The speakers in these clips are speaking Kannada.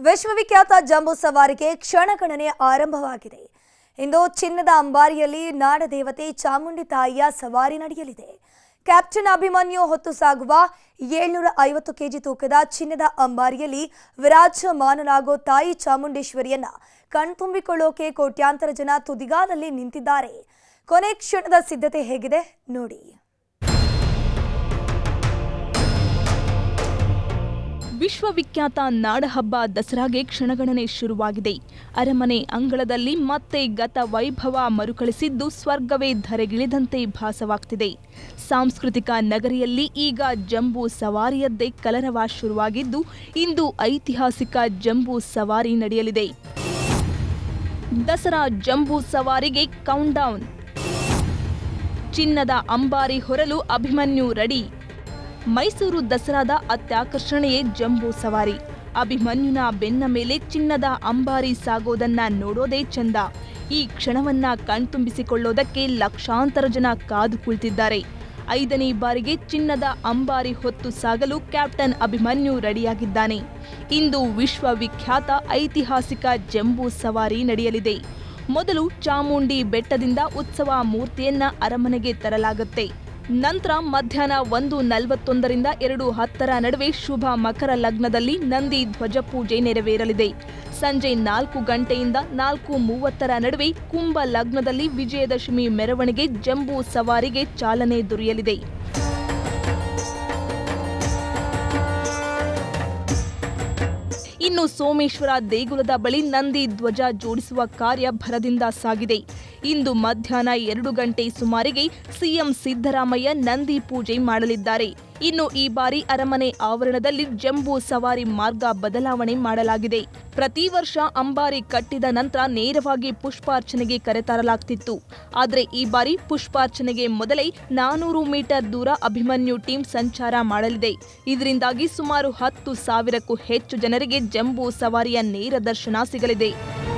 ವಿಶ್ವವಿಖ್ಯಾತ ಜಂಬೂ ಸವಾರಿಗೆ ಕ್ಷಣಗಣನೆ ಆರಂಭವಾಗಿದೆ ಇಂದು ಚಿನ್ನದ ಅಂಬಾರಿಯಲ್ಲಿ ನಾಡದೇವತೆ ಚಾಮುಂಡಿ ತಾಯಿಯ ಸವಾರಿ ನಡೆಯಲಿದೆ ಕ್ಯಾಪ್ಟನ್ ಅಭಿಮನ್ಯು ಹೊತ್ತು ಸಾಗುವ ಏಳ್ನೂರ ಐವತ್ತು ಕೆಜಿ ತೂಕದ ಚಿನ್ನದ ಅಂಬಾರಿಯಲ್ಲಿ ವಿರಾಜಮಾನನಾಗೋ ತಾಯಿ ಚಾಮುಂಡೇಶ್ವರಿಯನ್ನ ಕಣ್ತುಂಬಿಕೊಳ್ಳೋಕೆ ಕೋಟ್ಯಾಂತರ ಜನ ತುದಿಗಾಲಲ್ಲಿ ನಿಂತಿದ್ದಾರೆ ಕೊನೆ ಕ್ಷಣದ ಸಿದ್ಧತೆ ಹೇಗಿದೆ ನೋಡಿ ವಿಶ್ವವಿಖ್ಯಾತ ನಾಡಹಬ್ಬ ದಸರಾಗೆ ಕ್ಷಣಗಣನೆ ಶುರುವಾಗಿದೆ ಅರಮನೆ ಅಂಗಳದಲ್ಲಿ ಮತ್ತೆ ಗತ ವೈಭವ ಮರುಕಳಿಸಿದ್ದು ಸ್ವರ್ಗವೇ ಧರೆಗಿಳಿದಂತೆ ಭಾಸವಾಗ್ತಿದೆ ಸಾಂಸ್ಕೃತಿಕ ನಗರಿಯಲ್ಲಿ ಈಗ ಜಂಬೂ ಸವಾರಿಯದ್ದೇ ಕಲರವ ಶುರುವಾಗಿದ್ದು ಇಂದು ಐತಿಹಾಸಿಕ ಜಂಬೂ ಸವಾರಿ ನಡೆಯಲಿದೆ ದಸರಾ ಜಂಬೂ ಸವಾರಿಗೆ ಕೌಂಟ್ಡೌನ್ ಚಿನ್ನದ ಅಂಬಾರಿ ಹೊರಲು ಅಭಿಮನ್ಯು ರೆಡಿ ಮೈಸೂರು ದಸರಾದ ಅತ್ಯಾಕರ್ಷಣೆಯೇ ಜಂಬೂ ಸವಾರಿ ಅಭಿಮನ್ಯುನ ಬೆನ್ನ ಮೇಲೆ ಚಿನ್ನದ ಅಂಬಾರಿ ಸಾಗೋದನ್ನ ನೋಡೋದೇ ಚಂದ ಈ ಕ್ಷಣವನ್ನ ಕಣ್ತುಂಬಿಸಿಕೊಳ್ಳೋದಕ್ಕೆ ಲಕ್ಷಾಂತರ ಜನ ಕಾದು ಕುಳಿತಿದ್ದಾರೆ ಐದನೇ ಬಾರಿಗೆ ಚಿನ್ನದ ಅಂಬಾರಿ ಹೊತ್ತು ಸಾಗಲು ಕ್ಯಾಪ್ಟನ್ ಅಭಿಮನ್ಯು ರೆಡಿಯಾಗಿದ್ದಾನೆ ಇಂದು ವಿಶ್ವವಿಖ್ಯಾತ ಐತಿಹಾಸಿಕ ಜಂಬೂ ಸವಾರಿ ನಡೆಯಲಿದೆ ಮೊದಲು ಚಾಮುಂಡಿ ಬೆಟ್ಟದಿಂದ ಉತ್ಸವ ಮೂರ್ತಿಯನ್ನ ಅರಮನೆಗೆ ತರಲಾಗುತ್ತೆ ನಂತರ ಮಧ್ಯಾಹ್ನ ಒಂದು ನಲವತ್ತೊಂದರಿಂದ ಎರಡು ಹತ್ತರ ನಡುವೆ ಶುಭ ಮಕರ ಲಗ್ನದಲ್ಲಿ ನಂದಿ ಧ್ವಜ ಪೂಜೆ ನೆರವೇರಲಿದೆ ಸಂಜೆ ನಾಲ್ಕು ಗಂಟೆಯಿಂದ ನಾಲ್ಕು ಮೂವತ್ತರ ನಡುವೆ ಕುಂಭ ಲಗ್ನದಲ್ಲಿ ವಿಜಯದಶಮಿ ಮೆರವಣಿಗೆ ಜಂಬೂ ಸವಾರಿಗೆ ಚಾಲನೆ ದೊರೆಯಲಿದೆ ಇನ್ನು ಸೋಮೇಶ್ವರ ದೇಗುಲದ ಬಳಿ ನಂದಿ ಧ್ವಜ ಜೋಡಿಸುವ ಕಾರ್ಯ ಭರದಿಂದ ಸಾಗಿದೆ ಇಂದು ಮಧ್ಯಾಹ್ನ ಎರಡು ಗಂಟೆ ಸುಮಾರಿಗೆ ಸಿಎಂ ಸಿದ್ದರಾಮಯ್ಯ ನಂದಿ ಪೂಜೆ ಮಾಡಲಿದ್ದಾರೆ ಇನ್ನು ಈ ಬಾರಿ ಅರಮನೆ ಆವರಣದಲ್ಲಿ ಜಂಬೂ ಸವಾರಿ ಮಾರ್ಗ ಬದಲಾವಣೆ ಮಾಡಲಾಗಿದೆ ಪ್ರತಿ ವರ್ಷ ಅಂಬಾರಿ ಕಟ್ಟಿದ ನಂತರ ನೇರವಾಗಿ ಪುಷ್ಪಾರ್ಚನೆಗೆ ಕರೆತರಲಾಗ್ತಿತ್ತು ಆದರೆ ಈ ಬಾರಿ ಪುಷ್ಪಾರ್ಚನೆಗೆ ಮೊದಲೇ ನಾನೂರು ಮೀಟರ್ ದೂರ ಅಭಿಮನ್ಯು ಟೀಮ್ ಸಂಚಾರ ಮಾಡಲಿದೆ ಇದರಿಂದಾಗಿ ಸುಮಾರು ಹತ್ತು ಸಾವಿರಕ್ಕೂ ಹೆಚ್ಚು ಜನರಿಗೆ ಜಂಬೂ ಸವಾರಿಯ ನೇರ ದರ್ಶನ ಸಿಗಲಿದೆ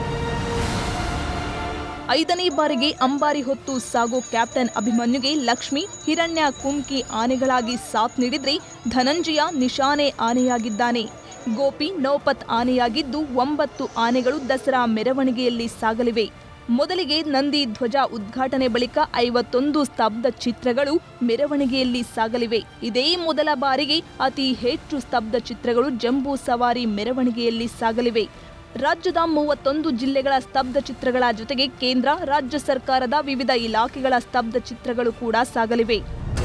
ಐದನೇ ಬಾರಿಗೆ ಅಂಬಾರಿ ಹೊತ್ತು ಸಾಗೋ ಕ್ಯಾಪ್ಟನ್ ಅಭಿಮನ್ಯುಗೆ ಲಕ್ಷ್ಮಿ ಹಿರಣ್ಯ ಕುಮ್ಕಿ ಆನೆಗಳಾಗಿ ಸಾಥ್ ನೀಡಿದ್ರೆ ಧನಂಜಯ ನಿಶಾನೆ ಆನೆಯಾಗಿದ್ದಾನೆ ಗೋಪಿ ನೌಪತ್ ಆನೆಯಾಗಿದ್ದು ಒಂಬತ್ತು ಆನೆಗಳು ದಸರಾ ಮೆರವಣಿಗೆಯಲ್ಲಿ ಸಾಗಲಿವೆ ಮೊದಲಿಗೆ ನಂದಿ ಧ್ವಜ ಉದ್ಘಾಟನೆ ಬಳಿಕ ಐವತ್ತೊಂದು ಸ್ತಬ್ಧ ಚಿತ್ರಗಳು ಮೆರವಣಿಗೆಯಲ್ಲಿ ಸಾಗಲಿವೆ ಇದೇ ಮೊದಲ ಬಾರಿಗೆ ಅತಿ ಹೆಚ್ಚು ಸ್ತಬ್ಧ ಚಿತ್ರಗಳು ಜಂಬೂ ಸವಾರಿ ಮೆರವಣಿಗೆಯಲ್ಲಿ ಸಾಗಲಿವೆ ರಾಜ್ಯದ ಮೂವತ್ತೊಂದು ಜಿಲ್ಲೆಗಳ ಸ್ತಬ್ಧ ಚಿತ್ರಗಳ ಜೊತೆಗೆ ಕೇಂದ್ರ ರಾಜ್ಯ ಸರ್ಕಾರದ ವಿವಿಧ ಇಲಾಖೆಗಳ ಸ್ತಬ್ಧ ಚಿತ್ರಗಳು ಕೂಡ ಸಾಗಲಿವೆ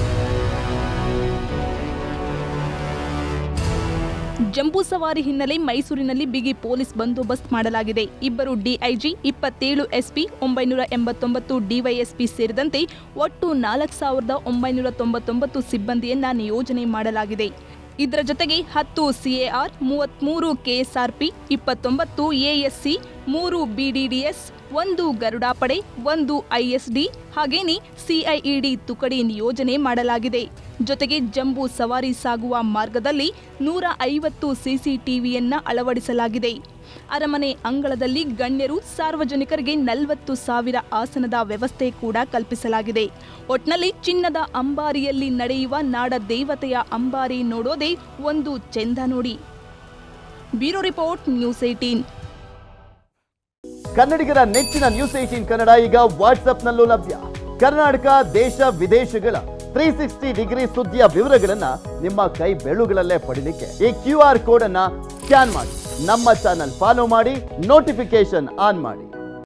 ಜಂಬೂ ಸವಾರಿ ಹಿನ್ನೆಲೆ ಮೈಸೂರಿನಲ್ಲಿ ಬಿಗಿ ಪೊಲೀಸ್ ಬಂದೋಬಸ್ತ್ ಮಾಡಲಾಗಿದೆ ಇಬ್ಬರು ಡಿಐಜಿ ಇಪ್ಪತ್ತೇಳು ಎಸ್ಪಿ ಒಂಬೈನೂರ ಎಂಬತ್ತೊಂಬತ್ತು ಡಿವೈಎಸ್ಪಿ ಸೇರಿದಂತೆ ಒಟ್ಟು ನಾಲ್ಕು ಸಾವಿರದ ಒಂಬೈನೂರ ತೊಂಬತ್ತೊಂಬತ್ತು ಸಿಬ್ಬಂದಿಯನ್ನ ನಿಯೋಜನೆ ಮಾಡಲಾಗಿದೆ ಇದರ ಜೊತೆಗೆ ಹತ್ತು ಸಿಎಆರ್ ಮೂವತ್ಮೂರು ಕೆಎಸ್ಆರ್ಪಿ ಇಪ್ಪತ್ತೊಂಬತ್ತು ಎಎಸ್ಸಿ ಮೂರು ಬಿಡಿಡಿಎಸ್ ಒಂದು ಗರುಡಾ ಪಡೆ ಒಂದು ಐಎಸ್ಡಿ ಹಾಗೇನೆ ಸಿಐಇಡಿ ತುಕಡಿ ನಿಯೋಜನೆ ಮಾಡಲಾಗಿದೆ ಜೊತೆಗೆ ಜಂಬೂ ಸವಾರಿ ಸಾಗುವ ಮಾರ್ಗದಲ್ಲಿ ನೂರ ಐವತ್ತು ಸಿಸಿಟಿವಿಯನ್ನ ಅಳವಡಿಸಲಾಗಿದೆ ಅರಮನೆ ಅಂಗಳದಲ್ಲಿ ಗಣ್ಯರು ಸಾರ್ವಜನಿಕರಿಗೆ ನಲವತ್ತು ಸಾವಿರ ಆಸನದ ವ್ಯವಸ್ಥೆ ಕೂಡ ಕಲ್ಪಿಸಲಾಗಿದೆ ಒಟ್ನಲ್ಲಿ ಚಿನ್ನದ ಅಂಬಾರಿಯಲ್ಲಿ ನಡೆಯುವ ನಾಡ ದೇವತೆಯ ಅಂಬಾರಿ ನೋಡೋದೇ ಒಂದು ಚೆಂದ ನೋಡಿ ಬ್ಯೂರೋ ರಿಪೋರ್ಟ್ ನ್ಯೂಸ್ ಏಟೀನ್ ಕನ್ನಡಿಗರ ನೆಚ್ಚಿನ ನ್ಯೂಸ್ ಏಟೀನ್ ಕನ್ನಡ ಈಗ ವಾಟ್ಸ್ಆಪ್ನಲ್ಲೂ ಲಭ್ಯ ಕರ್ನಾಟಕ ದೇಶ ವಿದೇಶಗಳ ತ್ರೀ ಸಿಕ್ಸ್ಟಿ ಡಿಗ್ರಿ ಸುದ್ದಿಯ ವಿವರಗಳನ್ನ ನಿಮ್ಮ ಕೈ ಬೆರಳುಗಳಲ್ಲೇ ಪಡಿಲಿಕ್ಕೆ ಈ ಕ್ಯೂ ಆರ್ ಕೋಡ್ ಅನ್ನ ಸ್ಕ್ಯಾನ್ ಮಾಡಿ ನಮ್ಮ ಚಾನಲ್ ಫಾಲೋ ಮಾಡಿ ನೋಟಿಫಿಕೇಶನ್ ಆನ್ ಮಾಡಿ